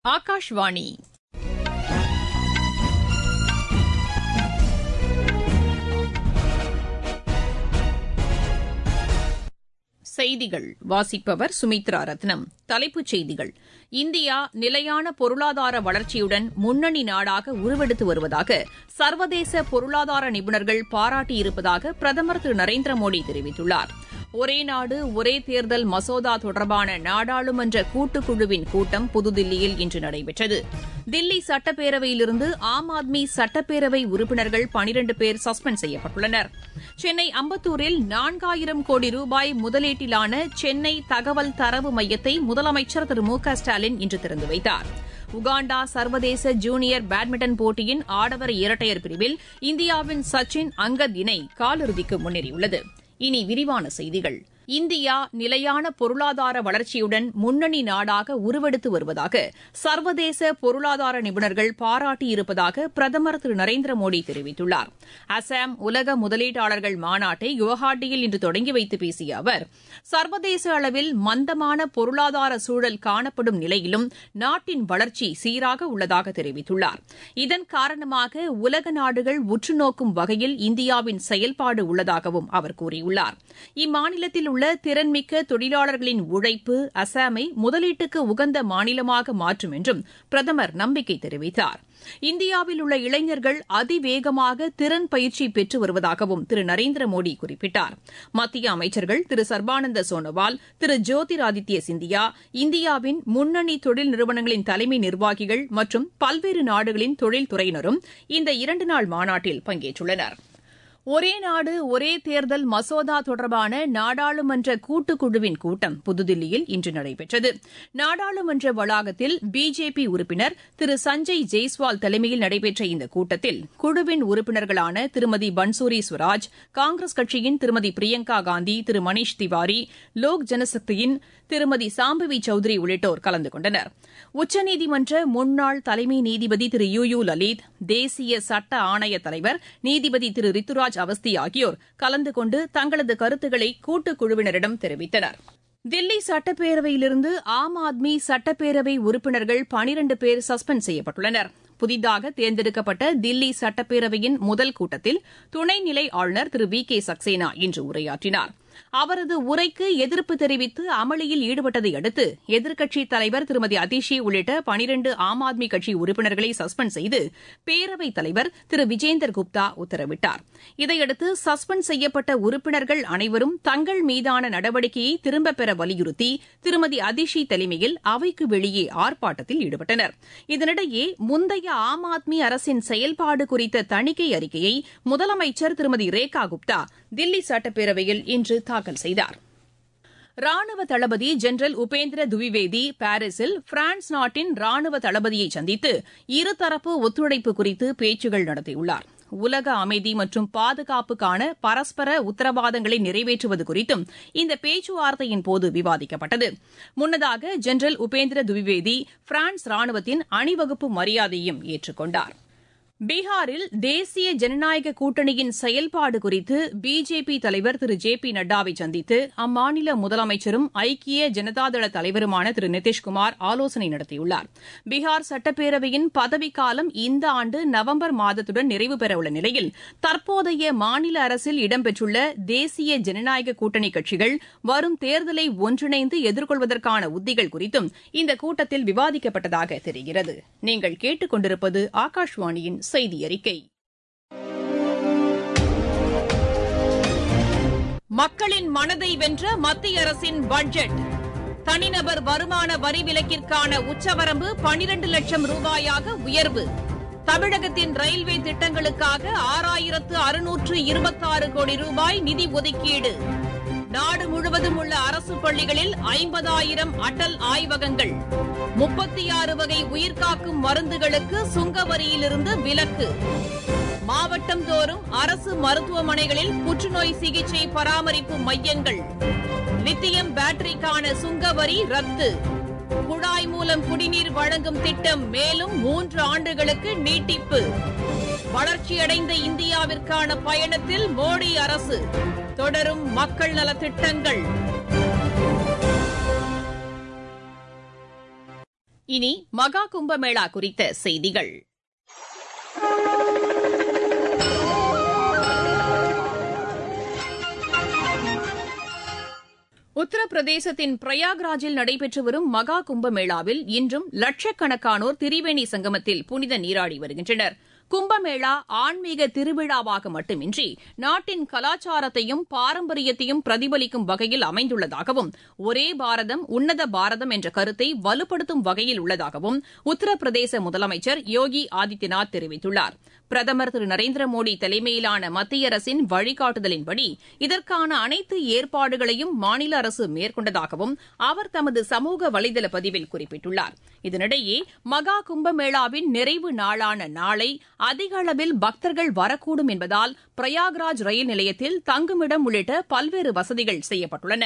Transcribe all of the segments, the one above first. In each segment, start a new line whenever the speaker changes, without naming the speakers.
ஆகாஷ்வாணி செய்திகள் வாசிப்பவர் சுமித்ரா ரத்னம் தலைப்புச் செய்திகள் இந்தியா நிலையான பொருளாதார வளர்ச்சியுடன் முன்னணி நாடாக உருவெடுத்து வருவதாக சர்வதேச பொருளாதார நிபுணர்கள் பாராட்டியிருப்பதாக பிரதமர் திரு நரேந்திர மோடி தெரிவித்துள்ளார் ஒரே நாடு ஒரே தேர்தல் மசோதா தொடர்பான நாடாளுமன்ற கூட்டுக்குழுவின் கூட்டம் புதுதில்லியில் இன்று நடைபெற்றது தில்லி சட்டப்பேரவையிலிருந்து ஆம் ஆத்மி சட்டப்பேரவை உறுப்பினர்கள் பனிரண்டு பேர் சஸ்பெண்ட் செய்யப்பட்டுள்ளனர் சென்னை அம்பத்தூரில் நான்காயிரம் கோடி ரூபாய் முதலீட்டிலான சென்னை தகவல் தரவு மையத்தை முதலமைச்சர் திரு மு க ஸ்டாலின் இன்று திறந்து வைத்தார் உகாண்டா சர்வதேச ஜூனியர் பேட்மிண்டன் போட்டியின் ஆடவர் இரட்டையர் பிரிவில் இந்தியாவின் சச்சின் அங்கத் இணை காலிறுதிக்கு முன்னேறியுள்ளது இனி விரிவான செய்திகள் இந்தியா நிலையான பொருளாதார வளர்ச்சியுடன் முன்னணி நாடாக உருவெடுத்து வருவதாக சர்வதேச பொருளாதார நிபுணர்கள் பாராட்டியிருப்பதாக பிரதமர் திரு நரேந்திர மோடி தெரிவித்துள்ளார் அசாம் உலக முதலீட்டாளர்கள் மாநாட்டை குவஹாட்டியில் இன்று தொடங்கி வைத்து பேசிய அவர் சர்வதேச அளவில் மந்தமான பொருளாதார சூழல் காணப்படும் நிலையிலும் நாட்டின் வளர்ச்சி சீராக உள்ளதாக தெரிவித்துள்ளார் இதன் காரணமாக உலக நாடுகள் உற்றுநோக்கும் வகையில் இந்தியாவின் செயல்பாடு உள்ளதாகவும் அவர் கூறியுள்ளார் இம்மாநிலத்தில் உள்ள திறன்மிக்க தொழிலாளர்களின் உழைப்பு அசாமை முதலீட்டுக்கு உகந்த மாநிலமாக மாற்றும் என்றும் பிரதமர் நம்பிக்கை தெரிவித்தார் இந்தியாவில் உள்ள இளைஞர்கள் அதிவேகமாக திறன் பயிற்சி பெற்று வருவதாகவும் திரு நரேந்திர மோடி குறிப்பிட்டார் மத்திய அமைச்சர்கள் திரு சர்பானந்த சோனோவால் திரு ஜோதிராதித்ய சிந்தியா இந்தியாவின் முன்னணி தொழில் நிறுவனங்களின் தலைமை நிர்வாகிகள் மற்றும் பல்வேறு நாடுகளின் தொழில்துறையினரும் இந்த இரண்டு நாள் மாநாட்டில் பங்கேற்றுள்ளனா் ஒரே நாடு ஒரே தேர்தல் மசோதா தொடர்பான நாடாளுமன்ற கூட்டுக்குழுவின் கூட்டம் புதுதில்லியில் இன்று நடைபெற்றது நாடாளுமன்ற வளாகத்தில் பிஜேபி உறுப்பினர் திரு சஞ்சய் ஜெய்ஸ்வால் தலைமையில் நடைபெற்ற இந்த கூட்டத்தில் குழுவின் உறுப்பினர்களான திருமதி பன்சூரி ஸ்வராஜ் காங்கிரஸ் கட்சியின் திருமதி பிரியங்கா காந்தி திரு மணீஷ் திவாரி லோக் ஜனசக்தியின் திருமதி சாம்பவி சௌத்ரி உள்ளிட்டோர் கலந்து கொண்டனர் உச்சநீதிமன்ற முன்னாள் தலைமை நீதிபதி திரு யு யு லலித் தேசிய சட்ட ஆணைய தலைவர் நீதிபதி திரு ரித்துராஜ் அவஸ்தி ஆகியோர் கலந்து கொண்டு தங்களது கருத்துக்களை கூட்டுக்குழுவினரிடம் தெரிவித்தனர் தில்லி சட்டப்பேரவையிலிருந்து ஆம் ஆத்மி சட்டப்பேரவை உறுப்பினர்கள் பனிரண்டு பேர் சஸ்பெண்ட் செய்யப்பட்டுள்ளனர் புதிதாக தேர்ந்தெடுக்கப்பட்ட தில்லி சட்டப்பேரவையின் முதல் கூட்டத்தில் துணைநிலை ஆளுநர் திரு வி கே சக்சேனா இன்று உரையாற்றினார் அவரது உரைக்கு எதிர்ப்பு தெரிவித்து அமளியில் ஈடுபட்டதை அடுத்து எதிர்க்கட்சித் தலைவர் திருமதி அதிஷி உள்ளிட்ட பனிரண்டு ஆம் ஆத்மி கட்சி உறுப்பினர்களை சஸ்பெண்ட் செய்து பேரவைத் தலைவர் திரு விஜேந்தர் குப்தா உத்தரவிட்டார் இதையடுத்து சஸ்பெண்ட் செய்யப்பட்ட உறுப்பினர்கள் அனைவரும் தங்கள் மீதான நடவடிக்கையை திரும்பப் பெற வலியுறுத்தி திருமதி அதிஷி தலைமையில் அவைக்கு வெளியே ஆர்ப்பாட்டத்தில் ஈடுபட்டனர் இதனிடையே முந்தைய ஆம் ஆத்மி அரசின் செயல்பாடு குறித்த தணிக்கை அறிக்கையை முதலமைச்சர் திருமதி ரேகா குப்தா தில்லி சட்டப்பேரவையில் இன்று தாக்கல் செய்தார் ராணுவ தளபதி ஜெனரல் உபேந்திர துவிவேதி பாரிஸில் பிரான்ஸ் நாட்டின் ராணுவ தளபதியை சந்தித்து இருதரப்பு ஒத்துழைப்பு குறித்து பேச்சுகள் நடத்தியுள்ளார் உலக அமைதி மற்றும் பாதுகாப்புக்கான பரஸ்பர உத்தரவாதங்களை நிறைவேற்றுவது குறித்தும் இந்த பேச்சுவார்த்தையின் போது விவாதிக்கப்பட்டது முன்னதாக ஜெனரல் உபேந்திர துவிவேதி பிரான்ஸ் ராணுவத்தின் அணிவகுப்பு மரியாதையும் ஏற்றுக்கொண்டார் பீகாரில் தேசிய ஜனநாயக கூட்டணியின் செயல்பாடு குறித்து பிஜேபி தலைவர் திரு ஜே பி நட்டாவை சந்தித்து அம்மாநில முதலமைச்சரும் ஐக்கிய ஜனதாதள தலைவருமான திரு நிதிஷ்குமார் ஆலோசனை நடத்தியுள்ளார் பீகார் சட்டப்பேரவையின் பதவிக்காலம் இந்த ஆண்டு நவம்பர் மாதத்துடன் நிறைவு பெறவுள்ள நிலையில் தற்போதைய மாநில அரசில் இடம்பெற்றுள்ள தேசிய ஜனநாயக கூட்டணி கட்சிகள் வரும் தேர்தலை ஒன்றிணைந்து எதிர்கொள்வதற்கான உத்திகள் குறித்தும் இந்த கூட்டத்தில் விவாதிக்கப்பட்டதாக தெரிகிறது நீங்கள் கேட்டுக் கொண்டிருப்பது ஆகாஷ்வாணியின் செய்தி அறிக்கை மக்களின் மனதை வென்ற மத்திய அரசின் பட்ஜெட் தனிநபர் வருமான வரி விலக்கிற்கான உச்சவரம்பு பனிரண்டு லட்சம் ரூபாயாக உயர்வு தமிழகத்தின் ரயில்வே திட்டங்களுக்காக ஆறாயிரத்து அறுநூற்று இருபத்தாறு கோடி ரூபாய் நிதி ஒதுக்கீடு நாடு முழுவதும் உள்ள அரசு பள்ளிகளில் ஐம்பதாயிரம் அடல் ஆய்வகங்கள் முப்பத்தி ஆறு வகை உயிர்காக்கும் மருந்துகளுக்கு சுங்க வரியிலிருந்து விலக்கு மாவட்டம் தோறும் அரசு மருத்துவமனைகளில் புற்றுநோய் சிகிச்சை பராமரிப்பு மையங்கள் லித்தியம் பேட்டரிக்கான சுங்க வரி ரத்து குழாய் மூலம் குடிநீர் வழங்கும் திட்டம் மேலும் மூன்று ஆண்டுகளுக்கு நீட்டிப்பு வளர்ச்சியடைந்த இந்தியாவிற்கான பயணத்தில் மோடி அரசு தொடரும் மக்கள் நலத்திட்டங்கள் இனி மகா கும்பமேளா குறித்த செய்திகள் உத்தரப்பிரதேசத்தின் பிரயாக்ராஜில் நடைபெற்று வரும் மகா கும்பமேளாவில் இன்றும் லட்சக்கணக்கானோர் திரிவேணி சங்கமத்தில் புனித நீராடி வருகின்றனர் கும்பமேளா ஆன்மீக திருவிழாவாக மட்டுமின்றி நாட்டின் கலாச்சாரத்தையும் பாரம்பரியத்தையும் பிரதிபலிக்கும் வகையில் அமைந்துள்ளதாகவும் ஒரே பாரதம் உன்னத பாரதம் என்ற கருத்தை வலுப்படுத்தும் வகையில் உள்ளதாகவும் உத்தரப்பிரதேச முதலமைச்சர் யோகி ஆதித்யநாத் தெரிவித்துள்ளார் பிரதமர் திரு நரேந்திர மோடி தலைமையிலான மத்திய அரசின் வழிகாட்டுதலின்படி இதற்கான அனைத்து ஏற்பாடுகளையும் மாநில அரசு மேற்கொண்டதாகவும் அவர் தமது சமூக வலைதள பதிவில் குறிப்பிட்டுள்ளார் இதனிடையே மகா கும்பமேளாவின் நிறைவு நாளான நாளை அதிக அளவில் பக்தர்கள் வரக்கூடும் என்பதால் பிரயாக்ராஜ் ரயில் நிலையத்தில் தங்குமிடம் உள்ளிட்ட பல்வேறு வசதிகள் செய்யப்பட்டுள்ளன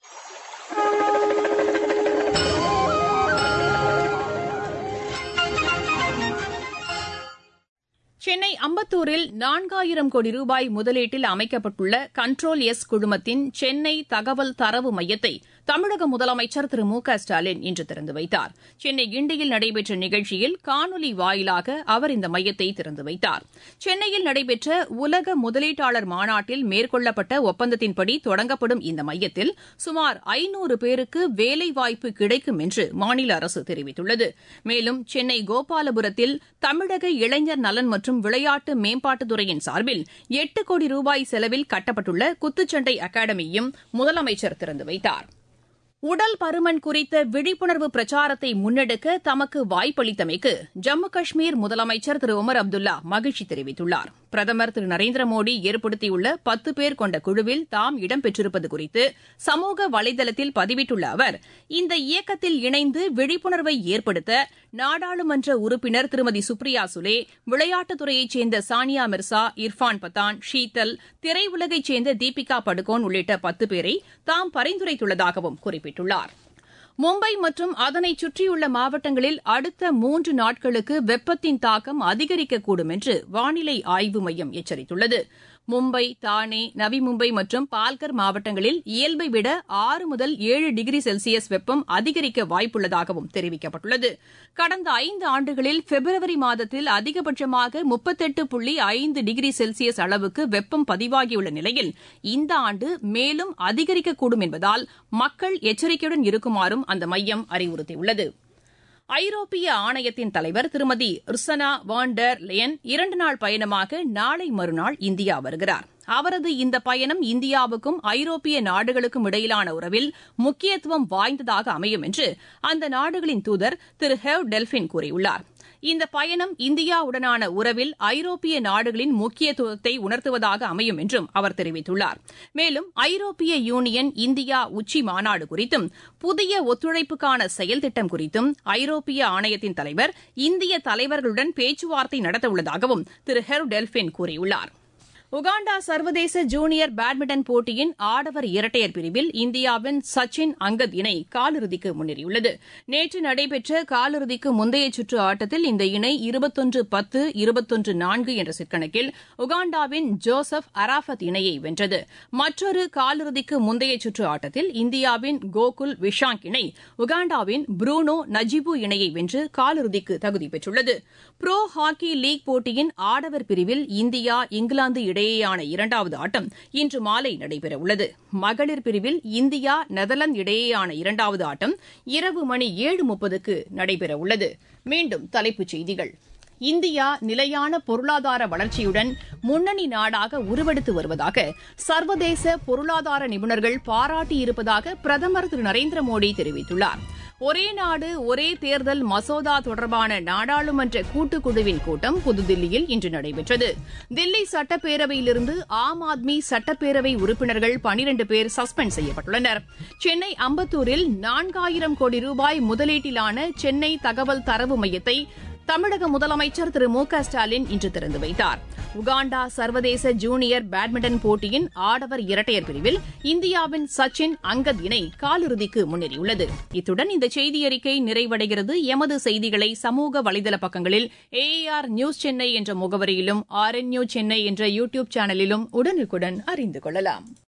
சென்னை அம்பத்தூரில் நான்காயிரம் கோடி ரூபாய் முதலீட்டில் அமைக்கப்பட்டுள்ள கண்ட்ரோல் எஸ் குழுமத்தின் சென்னை தகவல் தரவு மையத்தை தமிழக முதலமைச்சர் திரு மு க ஸ்டாலின் இன்று திறந்து வைத்தார் சென்னை கிண்டியில் நடைபெற்ற நிகழ்ச்சியில் காணொலி வாயிலாக அவர் இந்த மையத்தை திறந்து வைத்தார் சென்னையில் நடைபெற்ற உலக முதலீட்டாளர் மாநாட்டில் மேற்கொள்ளப்பட்ட ஒப்பந்தத்தின்படி தொடங்கப்படும் இந்த மையத்தில் சுமார் ஐநூறு பேருக்கு வேலைவாய்ப்பு கிடைக்கும் என்று மாநில அரசு தெரிவித்துள்ளது மேலும் சென்னை கோபாலபுரத்தில் தமிழக இளைஞர் நலன் மற்றும் விளையாட்டு மேம்பாட்டுத்துறையின் சார்பில் எட்டு கோடி ரூபாய் செலவில் கட்டப்பட்டுள்ள குத்துச்சண்டை அகாடமியையும் முதலமைச்சர் திறந்து வைத்தார் உடல் பருமன் குறித்த விழிப்புணர்வு பிரச்சாரத்தை முன்னெடுக்க தமக்கு வாய்ப்பளித்தமைக்கு ஜம்மு காஷ்மீர் முதலமைச்சர் திரு உமர் அப்துல்லா மகிழ்ச்சி தெரிவித்துள்ளார் பிரதமர் திரு நரேந்திர மோடி ஏற்படுத்தியுள்ள பத்து பேர் கொண்ட குழுவில் தாம் இடம்பெற்றிருப்பது குறித்து சமூக வலைதளத்தில் பதிவிட்டுள்ள அவர் இந்த இயக்கத்தில் இணைந்து விழிப்புணர்வை ஏற்படுத்த நாடாளுமன்ற உறுப்பினர் திருமதி சுப்ரியா சுலே விளையாட்டுத்துறையைச் சேர்ந்த சானியா மிர்சா இர்ஃபான் பத்தான் ஷீதல் திரையுலகைச் சேர்ந்த தீபிகா படுகோன் உள்ளிட்ட பத்து பேரை தாம் பரிந்துரைத்துள்ளதாகவும் குறிப்பிட்டுள்ளார் மும்பை மற்றும் அதனை சுற்றியுள்ள மாவட்டங்களில் அடுத்த மூன்று நாட்களுக்கு வெப்பத்தின் தாக்கம் அதிகரிக்கக்கூடும் என்று வானிலை ஆய்வு மையம் எச்சரித்துள்ளது மும்பை தானே நவி மும்பை மற்றும் பால்கர் மாவட்டங்களில் இயல்பை விட ஆறு முதல் ஏழு டிகிரி செல்சியஸ் வெப்பம் அதிகரிக்க வாய்ப்புள்ளதாகவும் தெரிவிக்கப்பட்டுள்ளது கடந்த ஐந்து ஆண்டுகளில் பிப்ரவரி மாதத்தில் அதிகபட்சமாக முப்பத்தெட்டு புள்ளி ஐந்து டிகிரி செல்சியஸ் அளவுக்கு வெப்பம் பதிவாகியுள்ள நிலையில் இந்த ஆண்டு மேலும் அதிகரிக்கக்கூடும் என்பதால் மக்கள் எச்சரிக்கையுடன் இருக்குமாறும் அந்த மையம் அறிவுறுத்தியுள்ளது ஐரோப்பிய ஆணையத்தின் தலைவர் திருமதி ருசனா வான் டெர் லெயன் இரண்டு நாள் பயணமாக நாளை மறுநாள் இந்தியா வருகிறார் அவரது இந்த பயணம் இந்தியாவுக்கும் ஐரோப்பிய நாடுகளுக்கும் இடையிலான உறவில் முக்கியத்துவம் வாய்ந்ததாக அமையும் என்று அந்த நாடுகளின் தூதர் திரு ஹெவ் டெல்பின் கூறியுள்ளார் இந்த பயணம் இந்தியாவுடனான உறவில் ஐரோப்பிய நாடுகளின் முக்கியத்துவத்தை உணர்த்துவதாக அமையும் என்றும் அவர் தெரிவித்துள்ளார் மேலும் ஐரோப்பிய யூனியன் இந்தியா உச்சி மாநாடு குறித்தும் புதிய ஒத்துழைப்புக்கான செயல் திட்டம் குறித்தும் ஐரோப்பிய ஆணையத்தின் தலைவர் இந்திய தலைவர்களுடன் பேச்சுவார்த்தை நடத்தவுள்ளதாகவும் திரு ஹெர் டெல்பின் கூறியுள்ளார் உகாண்டா சர்வதேச ஜூனியர் பேட்மிண்டன் போட்டியின் ஆடவர் இரட்டையர் பிரிவில் இந்தியாவின் சச்சின் அங்கத் இணை காலிறுதிக்கு முன்னேறியுள்ளது நேற்று நடைபெற்ற காலிறுதிக்கு முந்தைய சுற்று ஆட்டத்தில் இந்த இணை இருபத்தொன்று பத்து இருபத்தொன்று நான்கு என்ற சிற்கணக்கில் உகாண்டாவின் ஜோசப் அராஃபத் இணையை வென்றது மற்றொரு காலிறுதிக்கு முந்தைய சுற்று ஆட்டத்தில் இந்தியாவின் கோகுல் விஷாங்க் இணை உகாண்டாவின் புரூனோ நஜிபு இணையை வென்று காலிறுதிக்கு தகுதி பெற்றுள்ளது புரோ ஹாக்கி லீக் போட்டியின் ஆடவர் பிரிவில் இந்தியா இங்கிலாந்து இடையேயான இரண்டாவது ஆட்டம் இன்று மாலை நடைபெறவுள்ளது மகளிர் பிரிவில் இந்தியா நெதர்லாந்து இடையேயான இரண்டாவது ஆட்டம் இரவு மணி ஏழு முப்பதுக்கு நடைபெறவுள்ளது மீண்டும் தலைப்புச் செய்திகள் இந்தியா நிலையான பொருளாதார வளர்ச்சியுடன் முன்னணி நாடாக உருவெடுத்து வருவதாக சர்வதேச பொருளாதார நிபுணர்கள் பாராட்டியிருப்பதாக பிரதமர் திரு நரேந்திர மோடி தெரிவித்துள்ளார் ஒரே நாடு ஒரே தேர்தல் மசோதா தொடர்பான நாடாளுமன்ற கூட்டுக்குழுவின் கூட்டம் புதுதில்லியில் இன்று நடைபெற்றது தில்லி சட்டப்பேரவையிலிருந்து ஆம் ஆத்மி சட்டப்பேரவை உறுப்பினர்கள் பனிரண்டு பேர் சஸ்பெண்ட் செய்யப்பட்டுள்ளனர் சென்னை அம்பத்தூரில் நான்காயிரம் கோடி ரூபாய் முதலீட்டிலான சென்னை தகவல் தரவு மையத்தை தமிழக முதலமைச்சர் திரு மு க ஸ்டாலின் இன்று திறந்து வைத்தார் உகாண்டா சர்வதேச ஜூனியர் பேட்மிண்டன் போட்டியின் ஆடவர் இரட்டையர் பிரிவில் இந்தியாவின் சச்சின் அங்கத் இணை காலிறுதிக்கு முன்னேறியுள்ளது இத்துடன் இந்த செய்தியறிக்கை நிறைவடைகிறது எமது செய்திகளை சமூக வலைதள பக்கங்களில் ஏஆர் நியூஸ் சென்னை என்ற முகவரியிலும் ஆர் என் நியூஸ் சென்னை என்ற யூ டியூப் சேனலிலும் உடனுக்குடன் அறிந்து கொள்ளலாம்